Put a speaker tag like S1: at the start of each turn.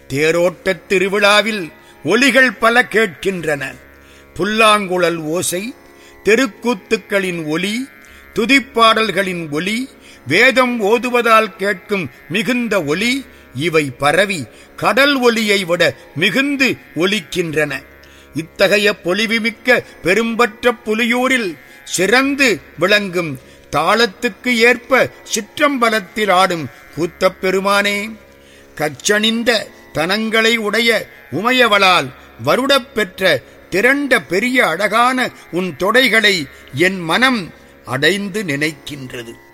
S1: தேரோட்டத் திருவிழாவில் ஒலிகள் பல கேட்கின்றன புல்லாங்குழல் ஓசை தெருக்கூத்துக்களின் ஒலி துதிப்பாடல்களின் ஒலி வேதம் ஓதுவதால் கேட்கும் மிகுந்த ஒலி இவை பரவி கடல் ஒலியை விட மிகுந்து ஒலிக்கின்றன இத்தகைய பொலிவுமிக்க பெரும்பற்ற புலியூரில் சிறந்து விளங்கும் தாளத்துக்கு ஏற்ப சிற்றம்பலத்தில் ஆடும் கூத்தப் பெருமானே கச்சணிந்த தனங்களை உடைய உமையவளால் வருடப் பெற்ற திரண்ட பெரிய அழகான உன் தொடைகளை என் மனம் அடைந்து நினைக்கின்றது